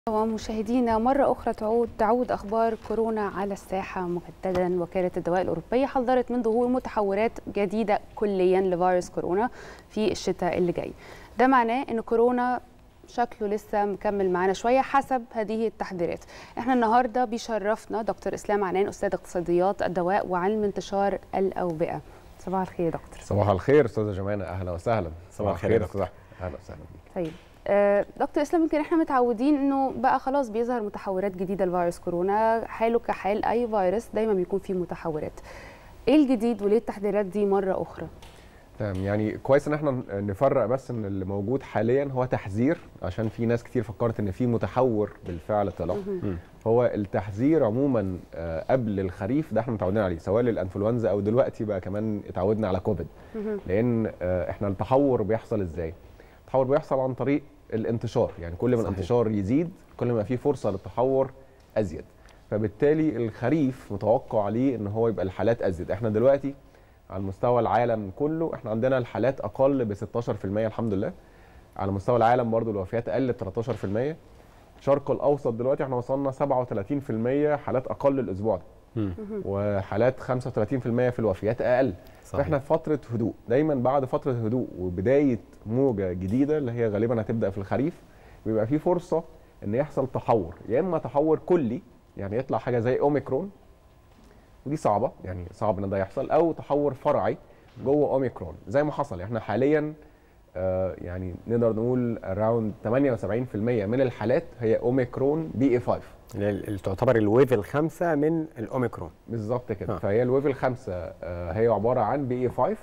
ومشاهدينا مرة أخرى تعود تعود أخبار كورونا على الساحة مجددا وكالة الدواء الأوروبية حذرت من ظهور متحورات جديدة كليا لفيروس كورونا في الشتاء اللي جاي ده معناه أن كورونا شكله لسه مكمل معانا شوية حسب هذه التحذيرات احنا النهاردة بيشرفنا دكتور إسلام عنان أستاذ اقتصاديات الدواء وعلم انتشار الأوبئة صباح الخير يا دكتور صباح الخير استاذه جمانه اهلا وسهلا صباح الخير يا استاذ أحمد. اهلا وسهلا بيك طيب آه، دكتور اسلام يمكن احنا متعودين انه بقى خلاص بيظهر متحورات جديده لفيروس كورونا حاله كحال اي فيروس دايما بيكون فيه متحورات ايه الجديد وليه التحذيرات دي مره اخرى تمام يعني كويس ان احنا نفرق بس ان اللي موجود حاليا هو تحذير عشان في ناس كتير فكرت ان في متحور بالفعل طلع هو التحذير عموما آه، قبل الخريف ده احنا متعودين عليه سواء للانفلونزا او دلوقتي بقى كمان اتعودنا على كوفيد لان آه، احنا التحور بيحصل ازاي التحور بيحصل عن طريق الانتشار يعني كل ما صحيح. الانتشار يزيد كل ما في فرصه للتحور ازيد فبالتالي الخريف متوقع عليه ان هو يبقى الحالات ازيد احنا دلوقتي على مستوى العالم كله احنا عندنا الحالات اقل ب 16% الحمد لله على مستوى العالم برضو الوفيات قلت 13% الشرق الاوسط دلوقتي احنا وصلنا 37% حالات اقل الاسبوع ده مم. وحالات 35% في الوفيات اقل صحيح. فاحنا في فتره هدوء دايما بعد فتره هدوء وبدايه موجه جديده اللي هي غالبا هتبدا في الخريف بيبقى في فرصه ان يحصل تحور يا اما تحور كلي يعني يطلع حاجه زي اوميكرون ودي صعبه يعني صعب ان ده يحصل او تحور فرعي جوه اوميكرون زي ما حصل احنا حاليا آه يعني نقدر نقول اراوند 78% من الحالات هي اوميكرون بي اي 5 اللي هي اللي تعتبر الويف الخامسه من الاوميكرون بالظبط كده آه. فهي الويف الخامسه آه، هي عباره عن بي اي 5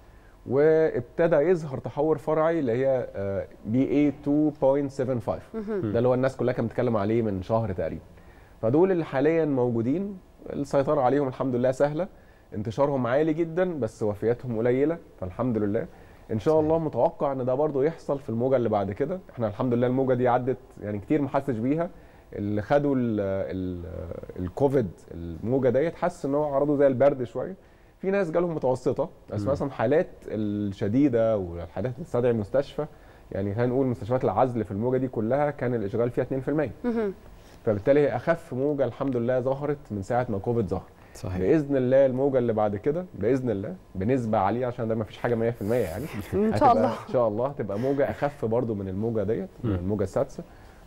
وابتدى يظهر تحور فرعي اللي هي بي اي 2.75 ده اللي هو الناس كلها كانت بتتكلم عليه من شهر تقريبا فدول اللي حاليا موجودين السيطره عليهم الحمد لله سهله انتشارهم عالي جدا بس وفياتهم قليله فالحمد لله ان شاء الله متوقع ان ده برضو يحصل في الموجه اللي بعد كده احنا الحمد لله الموجه دي عدت يعني كتير ما حسش بيها اللي خدوا ال ال الكوفيد الموجه ديت حس ان هو عرضه زي البرد شويه في ناس جالهم متوسطه بس مم. مثلا حالات الشديده والحالات اللي تستدعي المستشفى يعني خلينا نقول مستشفيات العزل في الموجه دي كلها كان الاشغال فيها 2% فبالتالي هي اخف موجه الحمد لله ظهرت من ساعه ما كوفيد ظهر صحيح باذن الله الموجه اللي بعد كده باذن الله بنسبه عاليه عشان ده ما فيش حاجه 100% يعني ان شاء هتبقى- الله ان شاء الله هتبقى موجه اخف برضو من الموجه ديت من مم. الموجه السادسه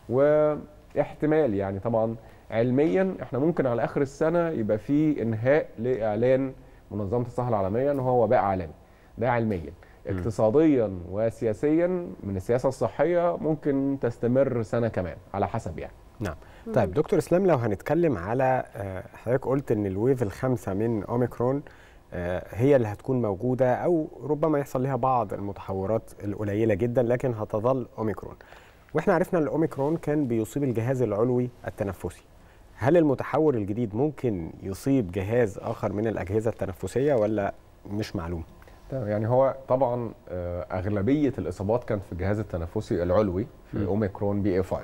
واحتمال يعني طبعا علميا احنا ممكن على اخر السنه يبقى في انهاء لاعلان منظمه الصحه العالميه ان هو وباء عالمي ده علميا اقتصاديا وسياسيا من السياسه الصحيه ممكن تستمر سنه كمان على حسب يعني نعم طيب دكتور اسلام لو هنتكلم على آه، حضرتك قلت ان الويف الخامسه من اوميكرون آه، هي اللي هتكون موجوده او ربما يحصل لها بعض المتحورات القليله جدا لكن هتظل اوميكرون واحنا عرفنا ان الاوميكرون كان بيصيب الجهاز العلوي التنفسي هل المتحور الجديد ممكن يصيب جهاز اخر من الاجهزه التنفسيه ولا مش معلوم تمام يعني هو طبعا آه، اغلبيه الاصابات كانت في الجهاز التنفسي العلوي في مم. اوميكرون بي اي 5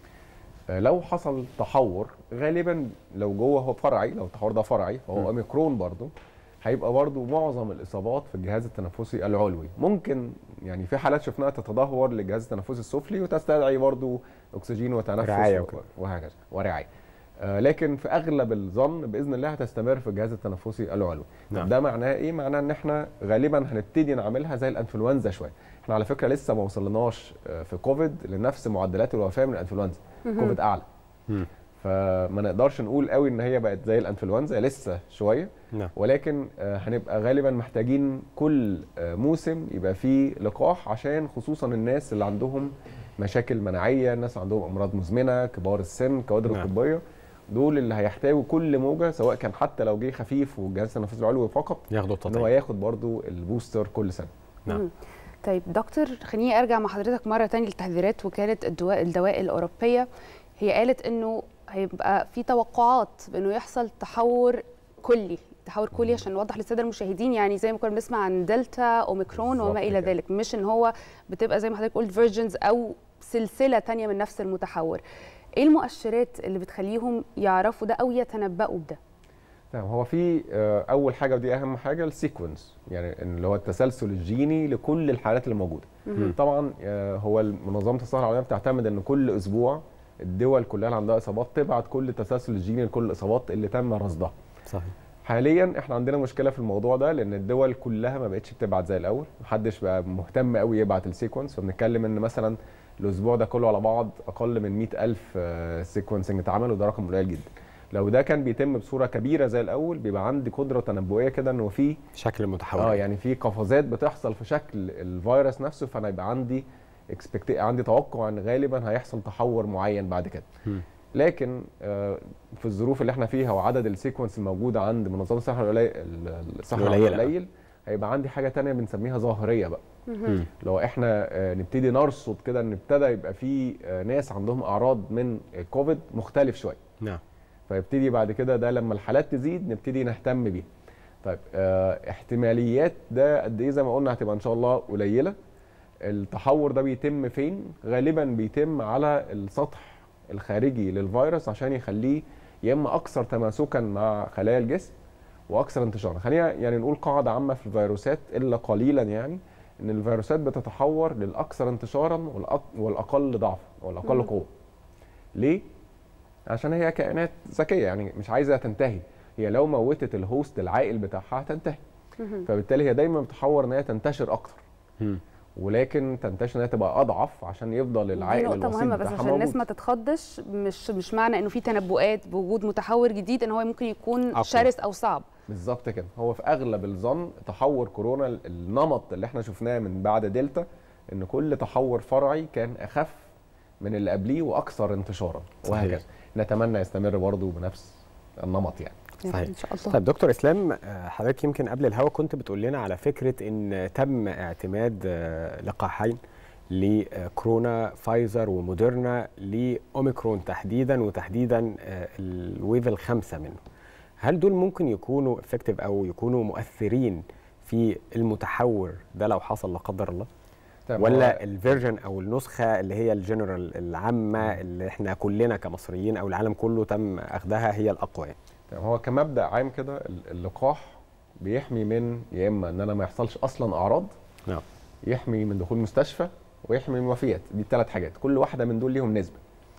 آه، لو حصل تحور غالبا لو جوه هو فرعي لو التحور ده فرعي فهو مم. اوميكرون برضو هيبقى برضو معظم الاصابات في الجهاز التنفسي العلوي ممكن يعني في حالات شفناها تتدهور للجهاز التنفسي السفلي وتستدعي برضو اكسجين وتنفس رعاية و- وكده. وهكذا ورعايه آه، لكن في اغلب الظن باذن الله هتستمر في الجهاز التنفسي العلوي نعم. ده معناه ايه معناه ان احنا غالبا هنبتدي نعملها زي الانفلونزا شويه احنا على فكره لسه ما وصلناش آه، في كوفيد لنفس معدلات الوفاه من الانفلونزا كوفيد اعلى مم. فما نقدرش نقول قوي ان هي بقت زي الانفلونزا لسه شويه نعم ولكن آه، هنبقى غالبا محتاجين كل آه، موسم يبقى فيه لقاح عشان خصوصا الناس اللي عندهم مشاكل مناعيه الناس اللي عندهم امراض مزمنه كبار السن كوادر نعم. الطبيه دول اللي هيحتاجوا كل موجه سواء كان حتى لو جه خفيف والجهاز التنفسي العلوي فقط ياخدوا ان هو التطعيم ياخد برضو البوستر كل سنه نعم. مم. طيب دكتور خليني ارجع مع حضرتك مره تانية لتحذيرات وكاله الدواء الدواء الاوروبيه هي قالت انه هيبقى في توقعات بانه يحصل تحور كلي تحور كلي عشان نوضح للساده المشاهدين يعني زي ما كنا بنسمع عن دلتا اوميكرون وما بالظبط الى كده. ذلك مش ان هو بتبقى زي ما حضرتك قلت فيرجنز او سلسله تانية من نفس المتحور ايه المؤشرات اللي بتخليهم يعرفوا ده او يتنبؤوا بده تمام هو في آه، اول حاجه ودي اهم حاجه السيكونس يعني اللي هو التسلسل الجيني لكل الحالات اللي موجوده مم. طبعا آه، هو منظمه الصحه العالميه بتعتمد ان كل اسبوع الدول كلها اللي عندها اصابات تبعت كل التسلسل الجيني لكل الاصابات اللي تم رصدها صحيح حاليا احنا عندنا مشكله في الموضوع ده لان الدول كلها ما بقتش بتبعت زي الاول محدش بقى مهتم قوي يبعت السيكونس فبنتكلم ان مثلا الاسبوع ده كله على بعض اقل من 100000 سيكونسنج اتعمل وده رقم قليل جدا لو ده كان بيتم بصوره كبيره زي الاول بيبقى عندي قدره تنبؤيه كده انه في شكل متحول اه يعني في قفزات بتحصل في شكل الفيروس نفسه فانا يبقى عندي expect... عندي توقع ان غالبا هيحصل تحور معين بعد كده م. لكن آه، في الظروف اللي احنا فيها وعدد السيكونس الموجوده عند منظمه الصحه القليل الصحه القليلة. القليل هيبقى عندي حاجه تانية بنسميها ظاهريه بقى مم. لو احنا آه، نبتدي نرصد كده ان ابتدى يبقى في آه، ناس عندهم اعراض من الكوفيد مختلف شويه نعم فيبتدي بعد كده ده لما الحالات تزيد نبتدي نهتم بيها طيب اه احتماليات ده قد ايه زي ما قلنا هتبقى ان شاء الله قليله التحور ده بيتم فين غالبا بيتم على السطح الخارجي للفيروس عشان يخليه يا اما اكثر تماسكا مع خلايا الجسم واكثر انتشارا خلينا يعني نقول قاعده عامه في الفيروسات الا قليلا يعني ان الفيروسات بتتحور للاكثر انتشارا والأق- والاقل ضعفا والاقل مم. قوه ليه عشان هي كائنات ذكيه يعني مش عايزه تنتهي هي لو موتت الهوست العائل بتاعها هتنتهي مهم. فبالتالي هي دايما بتحور ان هي تنتشر اكتر مم. ولكن تنتشر ان هي تبقى اضعف عشان يفضل دي العائل نقطة الوسيط مهمة بس بتاعها عشان الناس موجود. ما تتخضش مش مش معنى انه في تنبؤات بوجود متحور جديد ان هو ممكن يكون أقوى. شرس او صعب بالظبط كده هو في اغلب الظن تحور كورونا ال- النمط اللي احنا شفناه من بعد دلتا ان كل تحور فرعي كان اخف من اللي قبليه واكثر انتشارا صحيح. وهكذا نتمنى يستمر برضه بنفس النمط يعني صحيح. ان شاء الله طيب دكتور اسلام آه، حضرتك يمكن قبل الهوا كنت بتقول لنا على فكره ان تم اعتماد آه، لقاحين لكورونا فايزر وموديرنا لاوميكرون تحديدا وتحديدا آه، الويف الخامسه منه هل دول ممكن يكونوا افكتيف او يكونوا مؤثرين في المتحور ده لو حصل لا قدر الله طيب ولا هو- الفيرجن او النسخه اللي هي الجنرال العامه اللي احنا كلنا كمصريين او العالم كله تم اخذها هي الاقوى يعني؟ طيب هو كمبدا عام كده ال- اللقاح بيحمي من يا اما ان انا ما يحصلش اصلا اعراض نعم يحمي من دخول مستشفى ويحمي من وفيات دي الثلاث حاجات كل واحده من دول ليهم نسبه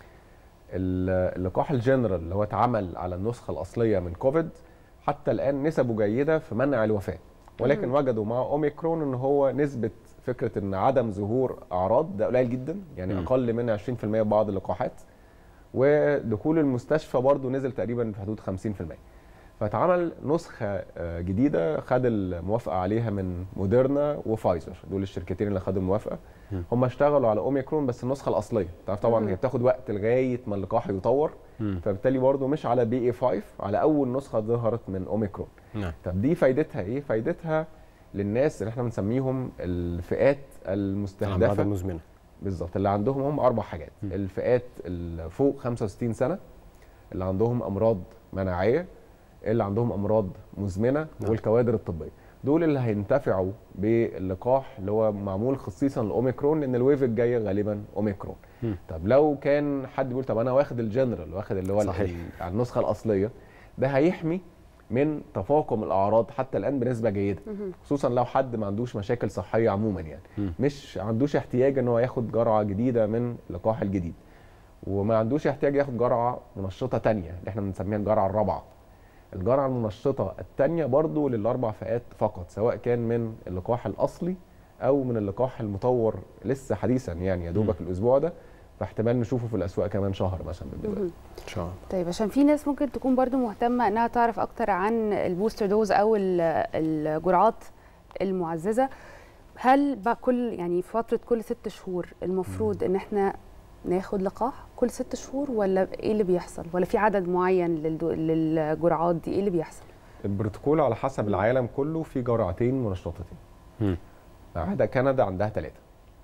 ال- اللقاح الجنرال اللي هو اتعمل على النسخه الاصليه من كوفيد حتى الان نسبه جيده في منع الوفاه ولكن مم. وجدوا مع اوميكرون ان هو نسبه فكره ان عدم ظهور اعراض ده قليل جدا يعني مم. اقل من 20% في بعض اللقاحات ودخول المستشفى برضه نزل تقريبا في حدود 50% فاتعمل نسخه آه، جديده خد الموافقه عليها من موديرنا وفايزر دول الشركتين اللي خدوا الموافقه مم. هم اشتغلوا على اوميكرون بس النسخه الاصليه تعرف طبعا مم. هي بتاخد وقت لغايه ما اللقاح يطور مم. فبالتالي برضه مش على بي اي 5 على اول نسخه ظهرت من اوميكرون نعم طب دي فايدتها ايه فايدتها للناس اللي احنا بنسميهم الفئات الامراض المستهدفه المزمنه بالظبط اللي عندهم هم اربع حاجات م. الفئات اللي فوق 65 سنه اللي عندهم امراض مناعيه اللي عندهم امراض مزمنه نعم. والكوادر الطبيه دول اللي هينتفعوا باللقاح اللي هو معمول خصيصا لاوميكرون لان الويف الجايه غالبا اوميكرون م. طب لو كان حد بيقول طب انا واخد الجنرال واخد اللي هو ال- صحيح. ال- على النسخه الاصليه ده هيحمي من تفاقم الاعراض حتى الان بنسبه جيده مهم. خصوصا لو حد ما عندوش مشاكل صحيه عموما يعني مم. مش عندوش احتياج ان هو ياخد جرعه جديده من اللقاح الجديد وما عندوش احتياج ياخد جرعه منشطه تانية اللي احنا بنسميها الجرعه الرابعه الجرعه المنشطه التانية برضو للاربع فئات فقط سواء كان من اللقاح الاصلي او من اللقاح المطور لسه حديثا يعني يا دوبك الاسبوع ده فاحتمال نشوفه في الاسواق كمان شهر مثلا من دلوقتي مهم. ان شاء الله طيب عشان في ناس ممكن تكون برضو مهتمة انها تعرف اكتر عن البوستر دوز او ال- الجرعات المعززة هل بقى كل يعني فترة كل ست شهور المفروض ان احنا ناخد لقاح كل ست شهور ولا ايه اللي بيحصل ولا في عدد معين للدو- للجرعات دي ايه اللي بيحصل البروتوكول على حسب العالم كله في جرعتين منشطتين مم. ما عدا كندا عندها ثلاثة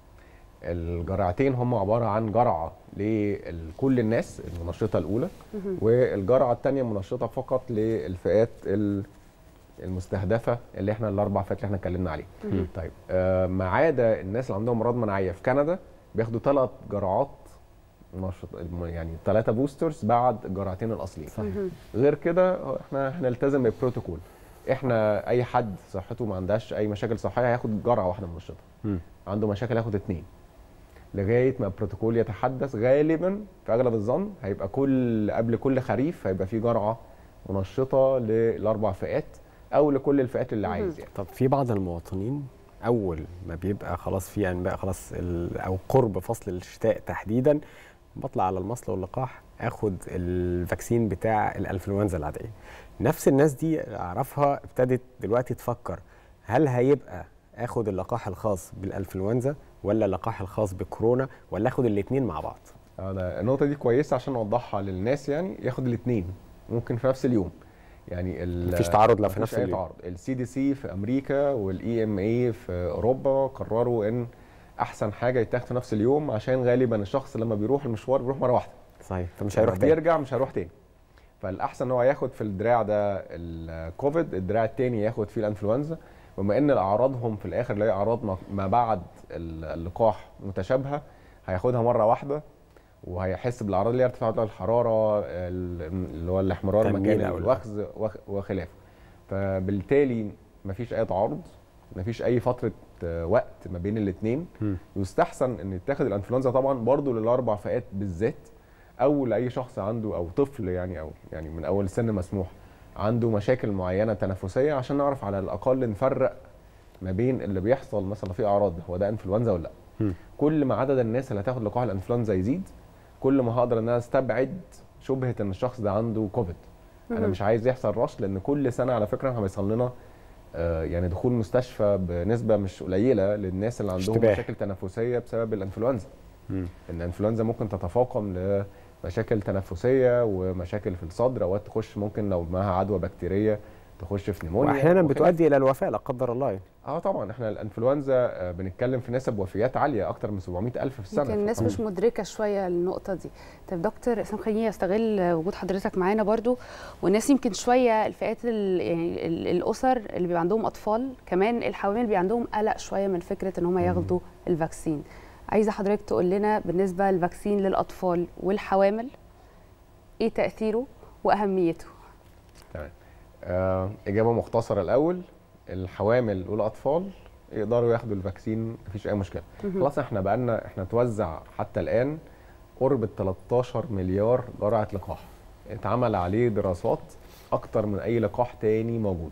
الجرعتين هم عبارة عن جرعة لكل الناس المنشطة الأولى مهم. والجرعة الثانية منشطة فقط للفئات ال- المستهدفة اللي احنا الأربع فئات اللي احنا اتكلمنا عليها مهم. طيب آه، ما عدا الناس اللي عندهم أمراض مناعية في كندا بياخدوا ثلاث جرعات منشط يعني ثلاثة بوسترز بعد الجرعتين الأصليين مهم. غير كده احنا هنلتزم بالبروتوكول احنا اي حد صحته ما عندهاش اي مشاكل صحيه هياخد جرعه واحده منشطه مم. عنده مشاكل هياخد اتنين لغايه ما البروتوكول يتحدث غالبا في اغلب الظن هيبقى كل قبل كل خريف هيبقى في جرعه منشطه للاربع فئات او لكل الفئات اللي عايز يعني طب في بعض المواطنين اول ما بيبقى خلاص في انباء خلاص ال- او قرب فصل الشتاء تحديدا بطلع على المصل واللقاح اخد الفاكسين بتاع الانفلونزا العاديه نفس الناس دي اعرفها ابتدت دلوقتي تفكر هل هيبقى اخد اللقاح الخاص بالانفلونزا ولا اللقاح الخاص بكورونا ولا اخد الاثنين مع بعض انا النقطه دي كويسه عشان اوضحها للناس يعني ياخد الاثنين ممكن في نفس اليوم يعني ال- مفيش تعارض لا في مفيش نفس اي اليوم. تعارض السي دي سي في امريكا والاي ام اي في اوروبا قرروا ان احسن حاجه يتاخد في نفس اليوم عشان غالبا الشخص لما بيروح المشوار بيروح مره واحده صحيح فمش هيروح لما تاني بيرجع مش هيروح تاني فالاحسن ان هو ياخد في الدراع ده الكوفيد الدراع التاني ياخد فيه الانفلونزا بما ان اعراضهم في الاخر اللي هي اعراض ما- ما بعد اللقاح متشابهه هياخدها مره واحده وهيحس بالاعراض اللي هي ارتفاع درجه الحراره ال- اللي هو الاحمرار تنميل المكاني أو الوخز وخ- وخلافه فبالتالي مفيش اي تعارض مفيش اي فتره آه، وقت ما بين الاثنين مم. يستحسن ان يتاخد الانفلونزا طبعا برضو للاربع فئات بالذات او لاي شخص عنده او طفل يعني او يعني من اول سن مسموح عنده مشاكل معينه تنفسيه عشان نعرف على الاقل نفرق ما بين اللي بيحصل مثلا في اعراض هو ده انفلونزا ولا لا مم. كل ما عدد الناس اللي هتاخد لقاح الانفلونزا يزيد كل ما هقدر ان انا استبعد شبهه ان الشخص ده عنده كوفيد انا مهم. مش عايز يحصل رش لان كل سنه على فكره هيحصل لنا آه، يعني دخول مستشفى بنسبه مش قليله للناس اللي عندهم اشتباه. مشاكل تنفسيه بسبب الانفلونزا مم. ان الانفلونزا ممكن تتفاقم لمشاكل تنفسيه ومشاكل في الصدر اوقات تخش ممكن لو معاها عدوى بكتيريه تخش في نيمونيا واحيانا وخلافه. بتؤدي الى الوفاه لا قدر الله يعني. اه طبعا احنا الانفلونزا آه، بنتكلم في نسب وفيات عاليه اكتر من 700 الف في السنه يمكن الناس مش مدركه شويه النقطه دي طب دكتور اسلام خليني استغل وجود حضرتك معانا برضو والناس يمكن شويه الفئات ال- يعني ال- الاسر اللي بيبقى عندهم اطفال كمان الحوامل بيبقى عندهم قلق شويه من فكره ان هم ياخدوا الفاكسين عايزه حضرتك تقول لنا بالنسبه للفاكسين للاطفال والحوامل ايه تاثيره واهميته تمام آه اجابه مختصره الاول الحوامل والاطفال يقدروا ياخدوا الفاكسين مفيش اي مشكله خلاص احنا بقالنا احنا توزع حتى الان قرب ال 13 مليار جرعه لقاح اتعمل عليه دراسات اكتر من اي لقاح تاني موجود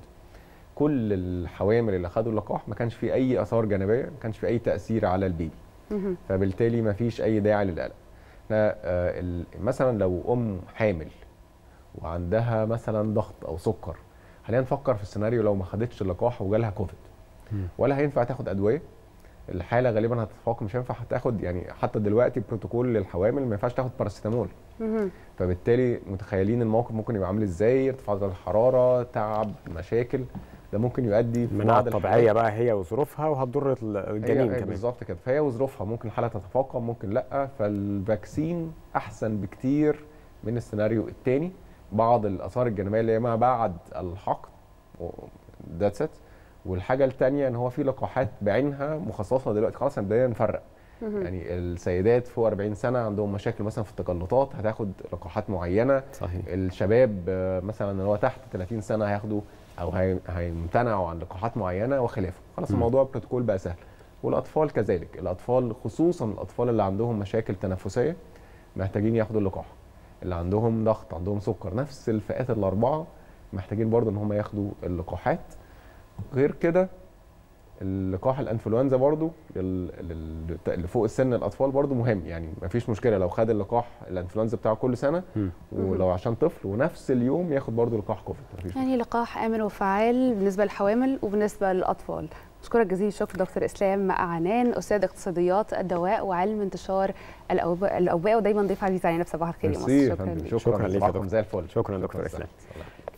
كل الحوامل اللي خدوا اللقاح ما كانش فيه اي اثار جانبيه ما كانش فيه اي تاثير على البيبي مهم. فبالتالي ما فيش اي داعي للقلق احنا آه، ال- مثلا لو ام حامل وعندها مثلا ضغط او سكر خلينا نفكر في السيناريو لو ما خدتش اللقاح وجالها كوفيد مم. ولا هينفع تاخد ادويه الحاله غالبا هتتفاقم مش هينفع تاخد يعني حتى دلوقتي بروتوكول للحوامل ما ينفعش تاخد باراسيتامول مهم. فبالتالي متخيلين الموقف ممكن يبقى عامل ازاي ارتفاع درجه الحراره تعب مشاكل ده ممكن يؤدي في المناعه بعض الطبيعيه بقى هي وظروفها وهتضر ال- الجنين هي كمان بالظبط كده فهي وظروفها ممكن الحاله تتفاقم ممكن لا فالفاكسين احسن بكتير من السيناريو الثاني بعض الاثار الجانبيه اللي هي ما بعد الحقن ذاتس ات والحاجه الثانيه ان هو في لقاحات بعينها مخصصه دلوقتي خلاص احنا بدأنا نفرق مهم. يعني السيدات فوق 40 سنه عندهم مشاكل مثلا في التجلطات هتاخد لقاحات معينه صحيح الشباب آه، مثلا اللي هو تحت 30 سنه هياخدوا او هي- هيمتنعوا عن لقاحات معينه وخلافه خلاص مم. الموضوع البروتوكول بقى سهل والاطفال كذلك الاطفال خصوصا الاطفال اللي عندهم مشاكل تنفسيه محتاجين ياخدوا اللقاح اللي عندهم ضغط عندهم سكر نفس الفئات الاربعه محتاجين برضه ان هم ياخدوا اللقاحات غير كده اللقاح الانفلونزا برضو لل- لل- اللي فوق السن الاطفال برضو مهم يعني مفيش مشكله لو خد اللقاح الانفلونزا بتاعه كل سنه مم. ولو عشان طفل ونفس اليوم ياخد برضو لقاح كوفيد مفيش يعني لقاح امن وفعال بالنسبه للحوامل وبالنسبه للاطفال بشكرك جزيل الشكر دكتور اسلام عنان استاذ اقتصاديات الدواء وعلم انتشار الأوبئة- الاوبئه ودايما ضيف عزيز علينا في صباح الخير يا ميرسي مصر يا شكرا فندم ليك شكرا شكراً ليك يا صباحكم دكتور. زي الفل شكراً دكتور شكراً. إسلام. سلام.